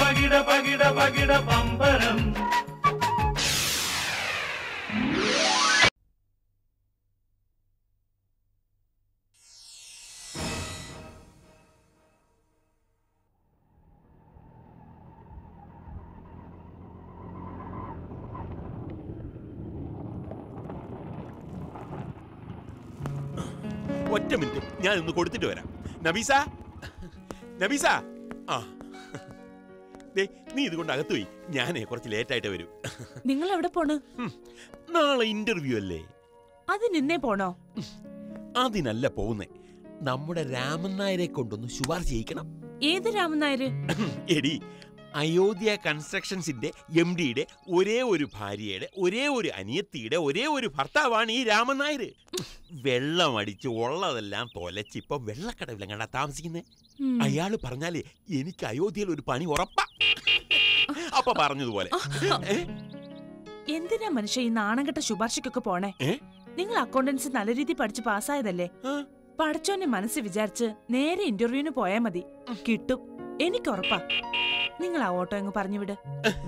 പകിട പകിട പകിട പമ്പരം ഒറ്റ മിനിറ്റ് ഞാൻ ഒന്ന് കൊടുത്തിട്ട് വരാം നബീസ നബീസ ആ ദേ നീ ഇതുകൊണ്ട് അകത്ത് പോയി ഞാനേ കുറച്ച് ലേറ്റ് ആയിട്ട് വരൂ നിങ്ങൾ എവിടെ പോണ് നാളെ ഇന്റർവ്യൂ അല്ലേ അത് നിന്നേ പോണോ അതിനല്ല പോകുന്നേ നമ്മുടെ രാമൻ നായരെ കൊണ്ടൊന്ന് ശുപാർശ ചെയ്യിക്കണം ഏത് രാമൻ നായര് എടി അയോധ്യ കൺസ്ട്രക്ഷൻസിന്റെ എം ഡിയുടെ ഒരേ ഒരു ഭാര്യയുടെ ഒരേ ഒരു അനിയത്തിയുടെ ഒരേ ഒരു ഭർത്താവാണ് ഈ രാമൻ നായർ വെള്ളമടിച്ച് ഉള്ളതെല്ലാം തൊലച്ച് ഇപ്പൊ വെള്ളക്കടവിലും കണ്ടാ താമസിക്കുന്നേ ഉം. അയാള് പറഞ്ഞാലേ എനിക്ക് അയോധ്യയിൽ ഒരു പണി ഉറപ്പാ അപ്പൊ പറഞ്ഞതുപോലെ ഏ? എന്തിനാ മനുഷ്യ ഈ നാണംകെട്ട ശുപാർശയ്ക്കൊക്കെ പോണേ ഏ? നിങ്ങൾ അക്കൗണ്ടൻസി നല്ല രീതിയിൽ പഠിച്ച് പാസ്സായതല്ലേ ആ. പടച്ചോന്റെ മനസ്സ് വിചാരിച്ച് നേരെ ഇന്റർവ്യൂവിന് പോയാ മതി കിട്ടും എനിക്ക് ഉറപ്പാ നിങ്ങൾ ആ ഓട്ടോ അങ്ങ് പറഞ്ഞു വിട്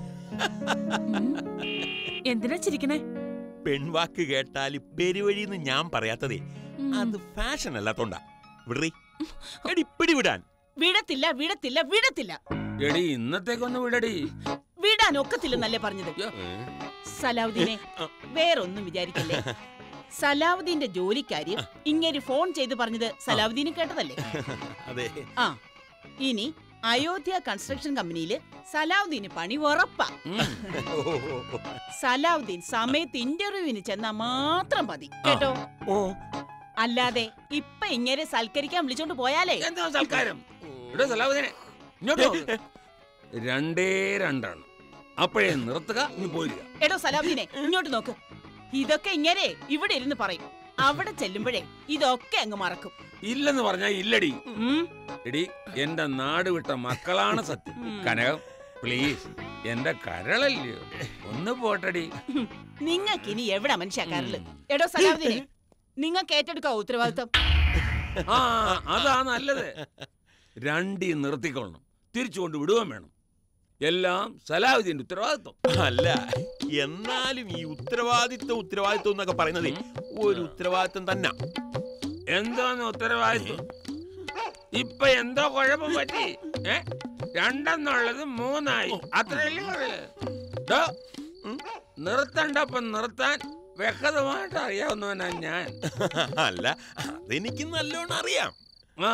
ഉം. എന്തിനാ ചിരിക്കണേ പെൺവാക്ക് കേട്ടാൽ പെരുവഴിന്ന് ഞാൻ പറയാത്തതേ ഉം. അത് ഫാഷൻ അല്ലാത്തോണ്ടാ വിടറി എടി പിടി വിടാൻ വിടത്തില്ല വിടത്തില്ല വിടത്തില്ല എടി ഇന്നത്തേക്കൊന്ന് വിടടി വിടാൻ ഒക്കത്തില്ലെന്നല്ലേ പറഞ്ഞത് സലാവുദ്ദീനെ ആ. വേറൊന്നും വിചാരിക്കല്ലേ സലാവുദ്ദീന്റെ ജോലിക്കാര്യം ഇങ്ങനെ ഫോൺ ചെയ്ത് പറഞ്ഞത് സലാവുദ്ദീന് കേട്ടതല്ലേ അതെ ആ ഇനി അയോധ്യ കൺസ്ട്രക്ഷൻ കമ്പനിയില് സലാവുദ്ദീന് പണി ഉറപ്പാ ഓ, ഓ, ഓ. സലാവുദ്ദീൻ സമയത്ത് ഇന്റർവ്യൂവിന് ചെന്നാ മാത്രം മതി കേട്ടോ ഓ അല്ലാതെ ഇപ്പൊ ഇങ്ങനെ സൽക്കരിക്കാൻ വിളിച്ചോണ്ട് പോയാലേ എന്താ സൽക്കാരം ഇവിടെ സലാവുദ്ദീനെ ഇങ്ങോട്ട് നോക്ക്. രണ്ടേ രണ്ടാണ് അപ്പോഴേ നിർത്തുക നീ പോരുക എടോ സലാവുദ്ദീനെ ഇങ്ങോട്ട് നോക്ക് ഇതൊക്കെ ഇങ്ങനെ ഇവിടെ ഇരുന്ന് പറയും അവിടെ ചെല്ലുമ്പോഴേ ഇതൊക്കെ അങ്ങ് മറക്കും ഇല്ലെന്ന് പറഞ്ഞാ ഇല്ലടി ഉം. എടി എന്റെ നാട് വിട്ട മക്കളാണ് സത്യം ഉം. കനകം പ്ലീസ് എന്റെ കരളല്ലയോ ഒന്ന് പോട്ടടി നിങ്ങൾക്ക് ഇനി എവിടെ മനുഷ്യക്കാരില് എടോ സലാവുദ്ദീനെ നിങ്ങൾക്ക് ഏറ്റെടുക്കാവോ ഉത്തരവാദിത്വം ആ അതാ നല്ലത് രണ്ടി നിർത്തിക്കൊള്ളണം തിരിച്ചു കൊണ്ട് വിടുകയും വേണം എല്ലാം സലാഹുദ്ദീന്റെ ഉത്തരവാദിത്വം അല്ല എന്നാലും ഈ ഉത്തരവാദിത്വം ഉത്തരവാദിത്വം എന്നൊക്കെ പറയുന്നത് ഒരു ഉത്തരവാദിത്വം തന്നെ എന്തോന്ന് ഉത്തരവാദിത്വം ഇപ്പൊ എന്തോ കുഴപ്പം പറ്റി ഏ രണ്ടെന്നുള്ളത് മൂന്നായി അത്രയല്ലേ ഉള്ളു. ഡോ, നിർത്തണ്ടപ്പം നിർത്താൻ വ്യക്തമായിട്ട് അറിയാവുന്നവനാ ഞാൻ അല്ല അതെനിക്ക് നല്ലോണം അറിയാം ആ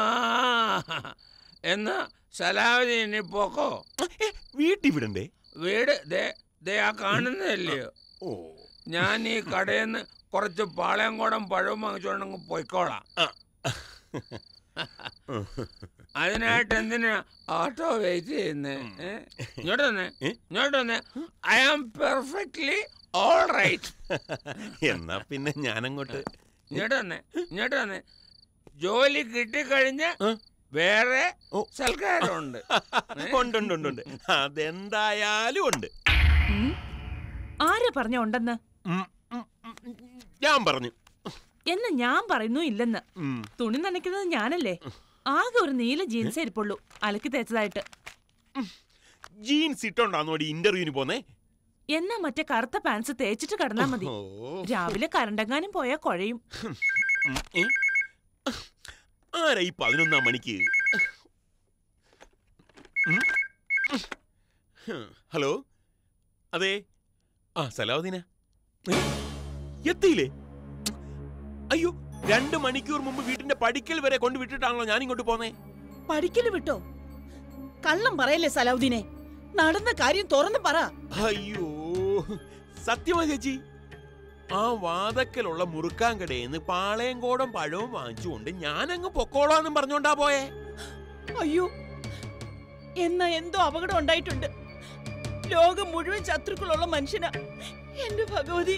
എന്നാ സലാഹുദ്ദീൻ ഇനി പോക്കോ ഏ, വീട്ടിൽ വിടണ്ടേ വീട് ദേ ദേ ആ കാണുന്നതല്ലയോ ഓ ഞാൻ ഈ കടയിൽ നിന്ന് കുറച്ച് പാളയംകോടം പഴവും വാങ്ങിച്ചോണ്ടങ്ങ് പോയിക്കോളാം ആ. അതിനായിട്ട് എന്തിനാ ഓട്ടോ വെയിറ്റ് ചെയ്യുന്നേ ഏ? ഇങ്ങോട്ട് വന്നേ ഏ? ഇങ്ങോട്ട് വന്നേ I am perfectly all right എന്നാ പിന്നെ ഞാനങ്ങോട്ട് ഇങ്ങോട്ട് വന്നേ ഇങ്ങോട്ട് വന്നേ ജോലി കിട്ടിക്കഴിഞ്ഞ് ആ. വേറെ ഓ. സൽക്കാരമുണ്ട് ഏ? ഉണ്ട് ഉണ്ട് ഉണ്ട് ഉണ്ട് അതെന്തായാലും ഉണ്ട് ഉം. ആരാ പറഞ്ഞ ഉണ്ടെന്ന് ഉം, ഉം, ഉം, ഞാൻ പറഞ്ഞു എന്ന് ഞാൻ പറയുന്നു ഇല്ലെന്ന് ഉം. തുണി നനയ്ക്കുന്നത് ഞാനല്ലേ ആകെ ഒരു നീല ജീൻസ് ഇരിപ്പുള്ളൂ അലക്കി തേച്ചതായിട്ട് ജീൻസ് ഇട്ടോണ്ടാന്നോടി ഇന്റർവ്യൂവിന് പോന്നേ എന്നാ മറ്റേ കറുത്ത പാൻസ് തേച്ചിട്ട് കടന്നാ മതി ഓ. രാവിലെ കരണ്ടെങ്ങാനും പോയാ കുഴയും ഉം, ഏ? ആരാ ഈ പതിനൊന്നാം മണിക്ക് ഉം? ഹലോ അതെ ആ സലാവുദ്ദീന ഏ? എത്തിയില്ലേ അയ്യോ രണ്ട് മണിക്കൂർ മുമ്പ് വീട്ടിന്റെ പടിക്കൽ വരെ കൊണ്ടുവിട്ടിട്ടാണല്ലോ ഞാൻ ഇങ്ങോട്ട് പോന്നേ പഠിക്കല് വിട്ടോ കള്ളം പറയല്ലേ സലാവുദ്ദീനെ നടന്ന കാര്യം തുറന്നു പറ അയ്യോ സത്യമാ ചേച്ചി ആ വാതക്കലുള്ള മുറുക്കാൻ കടയിന്ന് പാളയംകോടം പഴവും വാങ്ങിച്ചുകൊണ്ട് ഞാനങ്ങ് പൊക്കോളാന്നും പറഞ്ഞോണ്ടാ പോയേ അയ്യോ എന്നാ എന്തോ അപകടം ഉണ്ടായിട്ടുണ്ട് ലോകം മുഴുവൻ ശത്രുക്കളുള്ള മനുഷ്യനാ എന്റെ ഭഗവതി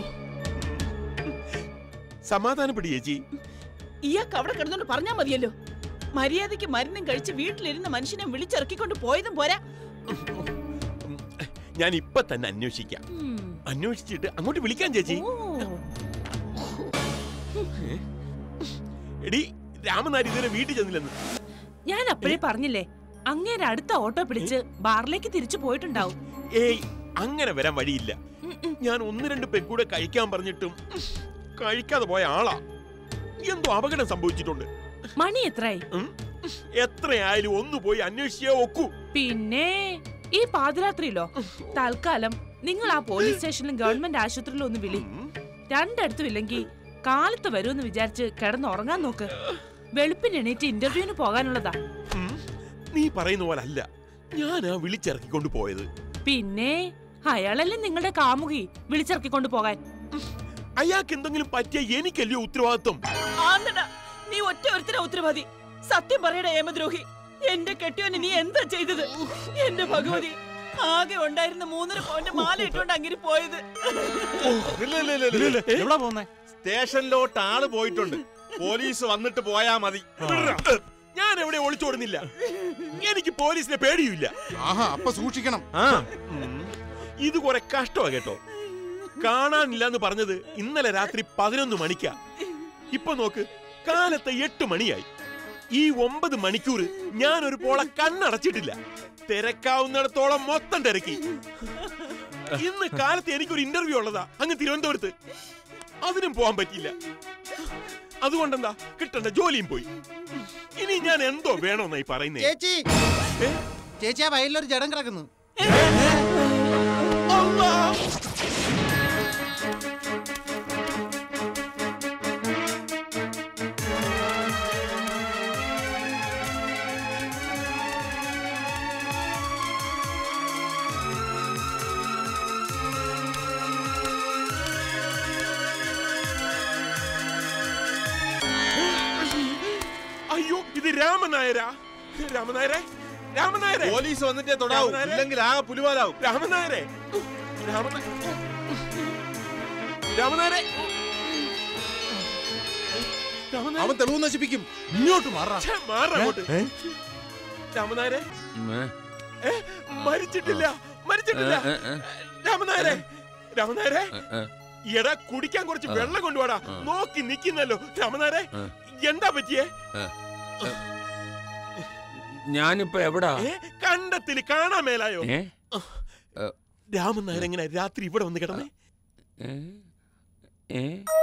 സമാധാനപ്പെടി ചേച്ചി ഇയാൾക്ക് അവിടെ കിടന്നോണ്ട് പറഞ്ഞാ മതിയല്ലോ മര്യാദയ്ക്ക് മരുന്നും കഴിച്ച് വീട്ടിലിരുന്ന മനുഷ്യനെ വിളിച്ചിറക്കിക്കൊണ്ട് പോയതും പോരാ ഉം, ഞാൻ ഇപ്പൊ തന്നെ അന്വേഷിക്കാം ഉം. അന്വേഷിച്ചിട്ട് അങ്ങോട്ട് വിളിക്കാം ചേച്ചി ഓ, എടി രാമനാരി ഇതുവരെ വീട്ടിൽ ചെന്നില്ലെന്ന് ഞാൻ അപ്പോഴേ പറഞ്ഞില്ലേ അങ്ങേരെ അടുത്ത ഓട്ടോ പിടിച്ച് ബാറിലേക്ക് തിരിച്ചു പോയിട്ടുണ്ടാവും ഏയ് അങ്ങനെ വരാൻ വഴിയില്ല ഉം, ഉം. ഞാൻ ഒന്ന് രണ്ട് പെക്കൂടെ കഴിക്കാൻ പറഞ്ഞിട്ടും കഴിക്കാതെ പോയ ആളാ എന്തോ അപകടം സംഭവിച്ചിട്ടുണ്ട് മണി എത്രയായി ഉം. എത്രയായാലും ഒന്ന് പോയി അന്വേഷിച്ചേ ഒക്കൂ പിന്നെ ഈ പാതിരാത്രിയിലോ തൽക്കാലം നിങ്ങൾ ആ പോലീസ് സ്റ്റേഷനിലും ഗവൺമെന്റ് ആശുപത്രിയിലും ഒന്ന് വിളി ഉം. രണ്ടിടത്തും ഇല്ലെങ്കിൽ കാലത്ത് വരുമെന്ന് വിചാരിച്ച് കിടന്നുറങ്ങാൻ നോക്ക് വെളുപ്പിന് എണീറ്റ് ഇന്റർവ്യൂവിന് പോകാനുള്ളതാ ഉം. നീ പറയുന്ന പോലെ അല്ല ഞാനാ വിളിച്ചിറക്കിക്കൊണ്ട് പോയത് പിന്നെ അയാളല്ലേ നിങ്ങളുടെ കാമുകി വിളിച്ചിറക്കിക്കൊണ്ട് പോകാൻ അയാൾക്ക് എന്തെങ്കിലും പറ്റിയ എനിക്കല്ലയോ ഉത്തരവാദിത്വം ആന്നടാ നീ ഒറ്റ ഒരുത്തര ഉത്തരവാദി സത്യം പറയട ഏമദ്രോഹി എന്റെ കെട്ടിയോന് നീ എന്താ ചെയ്തത് എന്റെ ഭഗവതി ആകെ ഉണ്ടായിരുന്ന മൂന്നര പവന്റെ മാല ഇട്ടുകൊണ്ട് അങ്ങനെ പോയത് എവിടെ പോന്നേ സ്റ്റേഷനിലോട്ട് ആള് പോയിട്ടുണ്ട് പോലീസ് വന്നിട്ട് പോയാ മതി ഞാൻ എവിടെ ഒളിച്ചോടുന്നില്ല എനിക്ക് പോലീസിനെ പേടിയില്ല ആഹാ അപ്പൊ സൂക്ഷിക്കണം ആ ഇത് കുറെ കഷ്ടമാ കേട്ടോ കാണാനില്ല എന്ന് പറഞ്ഞത് ഇന്നലെ രാത്രി പതിനൊന്ന് മണിക്കാ ഇപ്പൊ നോക്ക് കാലത്തെ എട്ട് മണിയായി ഈ ഒമ്പത് മണിക്കൂർ ഞാൻ ഒരു പോളെ കണ്ണടച്ചിട്ടില്ല തിരക്കാവുന്നിടത്തോളം മൊത്തം തിരക്കി ഇന്ന് കാലത്ത് എനിക്കൊരു ഇന്റർവ്യൂ ഉള്ളതാ അങ്ങ് തിരുവനന്തപുരത്ത് അതിനും പോകാൻ പറ്റിയില്ല അതുകൊണ്ടെന്താ കിട്ടണ്ട ജോലിയും പോയി ഇനി ഞാൻ എന്തോ വേണമെന്നായി പറയുന്നേ ചേച്ചി ഏ? ചേച്ചി ആ വയലിലൊരു ജഡം കിടക്കുന്നു അള്ളാ! അയ്യോ ഇത് രാമനായരാ രാമനായരെ രാമനായരെ പോലീസ് വന്നിട്ടേ തൊടാവൂ രാമനാരെ? ഇല്ലെങ്കിൽ ആകെ പുലിവാലാവും രാമനായരെ രാമന രാമനായരെ രാമനായരെ അവൻ തെളിവ് നശിപ്പിക്കും ഇങ്ങോട്ട് മാറാ ഛെ, മാറങ്ങോട്ട് രാമനായരെ ഏ, മരിച്ചിട്ടില്ല മരിച്ചിട്ടില്ല ഏ, ഏ, ഏ. രാമനായരെ രാമനായരെ ഏ, ഏ. എടാ കുടിക്കാൻ കുറച്ച് ആ. വെള്ളം കൊണ്ടുപോടാ ആ. നോക്കി നിക്കുന്നല്ലോ രാമനായരെ ആ. എന്താ പറ്റിയേ ഞാനിപ്പോ എവിടാ ഏ കണ്ടത്തില് കാണാൻ മേലായോ ഏ രാമനായർ എങ്ങനെ രാത്രി ഇവിടെ വന്ന് കിടന്നേ ഏ? ഏ?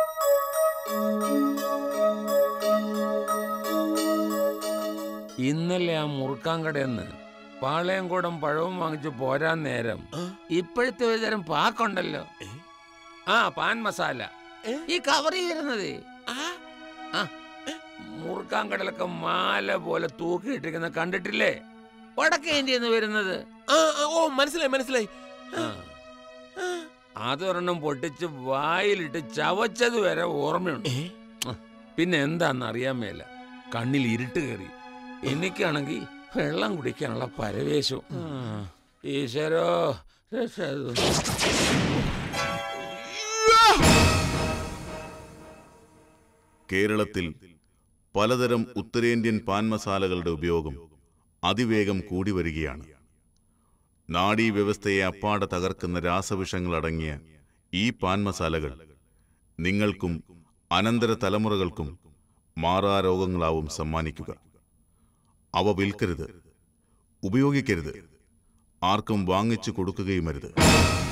ഇന്നലെ ആ മുറുക്കാൻ കടയെന്ന് പാളയംകൂടം പഴവും വാങ്ങിച്ച് പോരാൻ നേരം ആ. ഇപ്പോഴത്തെ ഒരു തരം പാക്കുണ്ടല്ലോ ഏ? ആ പാൻ മസാല ഏ? ഈ കവർ ചെയ്യുന്നത് ആ, മുറുക്കാൻ കടലൊക്കെ മാല പോലെ തൂക്കിയിട്ടിരിക്കുന്ന കണ്ടിട്ടില്ലേ വടക്കേ ഇന്ത്യന്ന് വരുന്നത് ആ, ആ, ഓ മനസ്സിലായി മനസ്സിലായി ആ. അതൊരെണ്ണം പൊട്ടിച്ച് വായിലിട്ട് ചവച്ചത് വരെ ഓർമ്മയുണ്ട് ഏ? പിന്നെ എന്താന്ന് അറിയാൻ മേല കണ്ണിൽ ഇരുട്ട് കയറി എനിക്കാണെങ്കിൽ വെള്ളം കുടിക്കാനുള്ള പരവേശവും ആ, ഈശ്വരോ രക്ഷ- കേരളത്തിൽ പലതരം ഉത്തരേന്ത്യൻ പാൻ മസാലകളുടെ ഉപയോഗം അതിവേഗം കൂടി വരികയാണ് നാഡീവ്യവസ്ഥയെ അപ്പാടെ തകർക്കുന്ന രാസവിഷങ്ങളടങ്ങിയ ഈ പാൻ മസാലകൾ നിങ്ങൾക്കും അനന്തര തലമുറകൾക്കും മാറാരോഗങ്ങളാവും സമ്മാനിക്കുക അവ വിൽക്കരുത് ഉപയോഗിക്കരുത് ആർക്കും വാങ്ങിച്ചു കൊടുക്കുകയുമരുത്